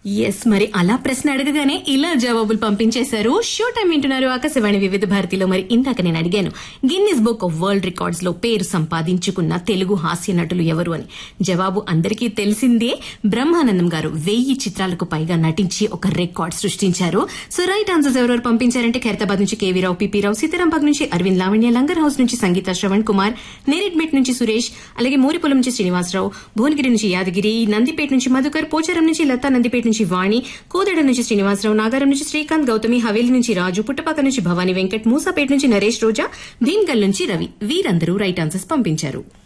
yes మరి అలా ప్రశ్న అడగగానే ఇలా జవాబులు పంపించేశారు షో టైం వింటున్నారు ఆకాశవాణి వివిధ భారతిలో మరి ఇందాక నేను అడిగాను Guinness book of world records లో పేరు సంపాదించుకున్న తెలుగు హాస్య నటులు ఎవరు అని జవాబు అందరికీ తెలిసిందే బ్రహ్మానందం గారు వెయ్యి చిత్రాలకు పైగా నటించి ఒక రికార్డ్ సృష్టించారు సో రైట్ ఆన్సర్స్ ఎవరెవరు పంపించారంటే ఖైరతాబాద్ నుంచి కేవీ రావు పిపి రావు సీతారాంబాగ్ నుంచి అరవింద్ లావణ్య లంగర్ హౌస్ నుంచి సంగీత శ్రవణ్ కుమార్ నేరెడ్మెట్ నుంచి సురేష్ అలాగే మూరిపొలం నుంచి శ్రీనివాసరావు భువనగిరి నుంచి యాదగిరి నందిపేట నుంచి మధుకర్ పోచారం నుంచి లతా నందిపేట నుంచి వాణి కోదడ నుంచి శ్రీనివాసరావు నాగారం నుంచి శ్రీకాంత్ గౌతమి హవేలి నుంచి రాజు పుట్టపాక నుంచి భవానీ వెంకట్ మూసాపేట నుంచి నరేష్ రోజా భీమ్గల్ నుంచి రవి వీరందరూ రైట్ ఆన్సర్స్ పంపించారు